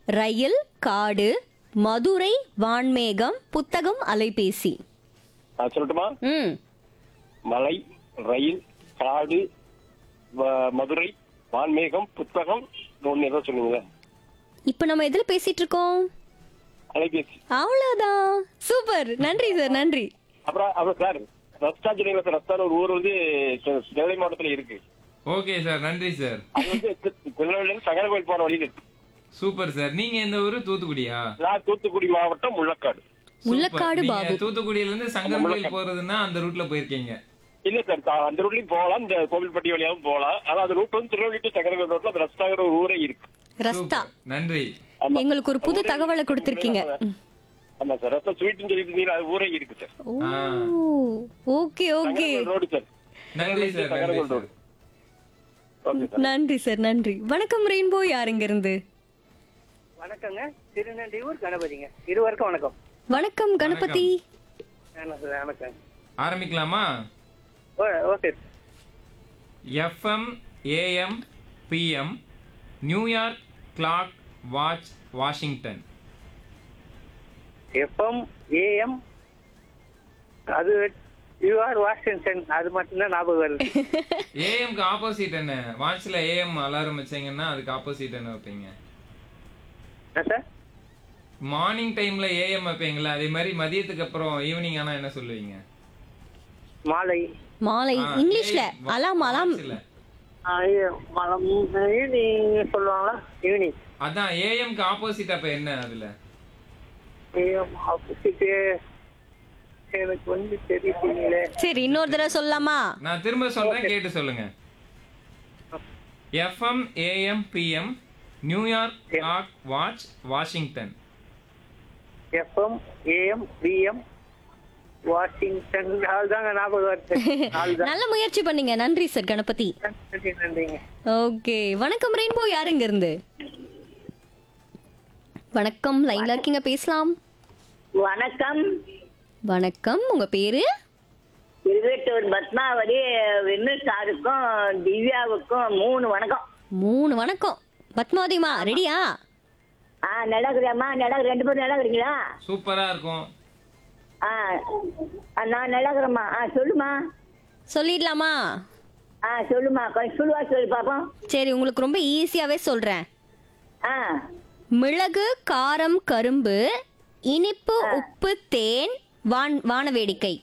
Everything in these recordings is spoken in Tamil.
ரயில் காடு மதுரை வான்மேகம் புத்தகம் அலைபேசி ஆ, சொல்லட்டுமா ம் மலை ரயில் காடு வ- மதுரை வான்மேகம் புத்தகம் ஒன்னு ஏதோ சொன்னீங்க இப்போ நம்ம எதில் பேசிட்டு இருக்கோம் அலைபேசி அவ்வளோதான் சூப்பர் நன்றி சார் நன்றி அப்புறம் அப்புறம் சார் ரஸ்தா சொன்னீங்களா சார் ரஸ்தான் ஒரு ஊர் வந்து செ- நெல்லை மாவட்டத்துல இருக்கு ஓகே சார் நன்றி சார் அது வந்து தி- திருநெல்வேலியில இருந்து சங்கர கோயில் போற வழியில இருக்கு சூப்பர் சார் நீங்க எந்த ஊரு தூத்துக்குடியா நான் தூத்துக்குடி மாவட்டம் முள்ளக்காடு முள்ளக்காடு சூப்பர். பாபு நீங்க தூத்துக்குடியில இருந்து சங்கரன்கோயில் போறதுன்னா அந்த ரூட்ல போயிருக்கீங்க இல்ல சார் தா- அந்த ரூட்லயும் போகலாம் இந்த கோவில்பட்டி வழியாவும் போகலாம் ஆனா அந்த ரூட் வந்து திருநெல்வேலி to சங்கர கோயில் ரோட்ல அந்த ரஸ்தாங்கிற ஒரு ஊரே இருக்கு ரஸ்தா சூப்பர். நன்றி ஆமா. எங்களுக்கு ஒரு புது தகவலை கொடுத்துருக்கீங்க ம். ஆமா சார் ரஸ்தா ஸ்வீட்னு சொல்லிட்டு இருந்தீங்க அது ஊரே இருக்கு sir oh okay okay Sankara road sir நன்றி சார் சங்கர நன்றி கோயில் சார் ரோடு ஓகே சார் நன்றி சார் நன்றி வணக்கம் ரெயின்போ யாருங்க இருந்து வணக்கங்க திருநெல்வேலூர் கணபதிங்க இருவருக்கும் வணக்கம் வணக்கம் கணபதி வணக்கம், வணக்கம் ஆரம்பிக்கலாமா oh okay FM AM PM New York clock watch Washington FM AM அது யூஆர் வாஷிங்டன் அது மட்டும்தான் ஞாபகம் வருது ஏஎம்க்கு ஆப்போசிட் என்ன வாட்ச்ல ஏஎம் அலாரம் வச்சீங்கன்னா அதுக்கு ஆப்போசிட் என்ன வைப்பீங்க என்ன சார் மார்னிங் டைம்ல ஏஎம் வைப்பீங்களா அதே மாதிரி மதியத்துக்கு அப்புறம் ஈவினிங் ஆனா என்ன சொல்லுவீங்க மாலை மாலை ஆ, இங்கிலீஷ்ல AM வா- அலாம் அலாம் watchல. ஆ, ஐயோ, மலம் ஈவினிங் சொல்லுவாங்களா ஈவினிங் அதான் ஏஎம்க்கு ஆப்போசிட் அப்ப என்ன அதுல ஏஎம் ஆப்போசிட்டு எனக்கு வந்து தெரியல சரி இன்னொரு தடவை சொல்லலாமா நான் திரும்ப சொல்றேன் கேட்டு சொல்லுங்க FM AM PM New York clock watch Washington FM AM PM Washington அதுதாங்க ஞாபகம் வருது அதுதான் நல்ல முயற்சி பண்ணீங்க நன்றி சார் கணபதி நன்றி நன்றிங்க ஓகே வணக்கம் ரெயின்போ யாருங்க இருந்து வணக்கம் லைன்ல இருக்கீங்க பேசலாம் வணக்கம் வணக்கம் உங்க பேரு திருவேட்டூர் பத்மாவதி வின்னு சாருக்கும் திவ்யாவுக்கும் மூணு வணக்கம் மூணு வணக்கம் பத்மாவதிமா ரெடியா ஆ நடக்குறியாம்மா நடக்கு ரெண்டு பேரும் நடக்குறீங்களா சூப்பரா இருக்கும் ஆ ஆ, நான் நடக்குறேம்மா ஆ சொல்லுமா சொல்லிடலாமா ஆ சொல்லுமா கொஞ்சம் சுழுவா சொல்லி பார்ப்போம் சரி உங்களுக்கு ரொம்ப ஈஸியாவே சொல்றேன் ஆ மிளகு காரம் கரும்பு இனிப்பு உப்பு தேன் வான் வான வேடிக்கை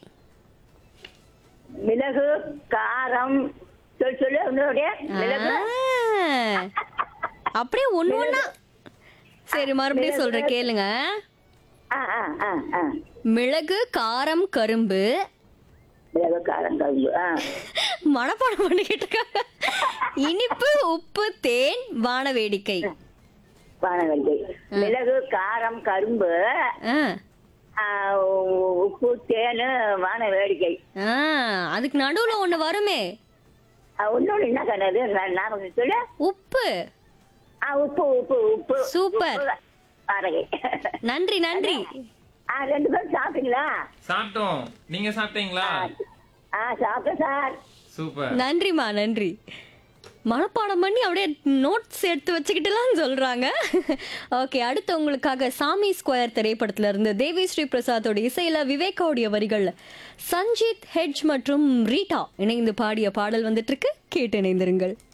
மிளகு காரம் சொல்லு சொல்லு உங்களுடைய மிளகு ஆ, அப்படியே ஒண்ணு ஒண்ணா சரி மறுபடியும் சொல்றேன் கேளுங்க ஆ ஆ ஆ ஆ மிளகு காரம் கரும்பு மிளகு காரம் கரும்பு ஆ மனப்பாடம் பண்ணிக்கிட்டு இருக்காங்க இனிப்பு உப்பு தேன் வான வேடிக்கை வானவெல்லை மிளகு காரம் கரும்பு ஆ, ஆ, உ- உப்பு தேனு வான வேடிக்கை ஆ, அதுக்கு நடுவுல ஒண்ணு வருமே இன்னொன்று என்ன கண்ணது ஞாபகம் சொல்லு உப்பு ஆ உப்பு உப்பு உப்பு சூப்பர். உப்பு வாடகை நன்றி நன்றி ஆ ரெண்டு பேரும் சாப்பிட்டீங்களா சாப்பிட்டோம் நீங்க சாப்பிட்டீங்களா ஆ சாப்பிட்டேன் சார் சூப்பர் நன்றிம்மா நன்றி மனப்பாடம் பண்ணி அப்படியே நோட்ஸ் எடுத்து வச்சுக்கிட்டுலாம் சொல்றாங்க ஓகே அடுத்து உங்களுக்காக சாமி ஸ்கொயர் திரைப்படத்துல இருந்து தேவி ஸ்ரீ பிரசாத்தோட இசையில விவேகாவுடைய வரிகள்ல சஞ்சித் ஹெட்ஜ் மற்றும் ரீட்டா இணைந்து பாடிய பாடல் வந்துட்டு இருக்கு கேட்டு இணைந்திருங்கள்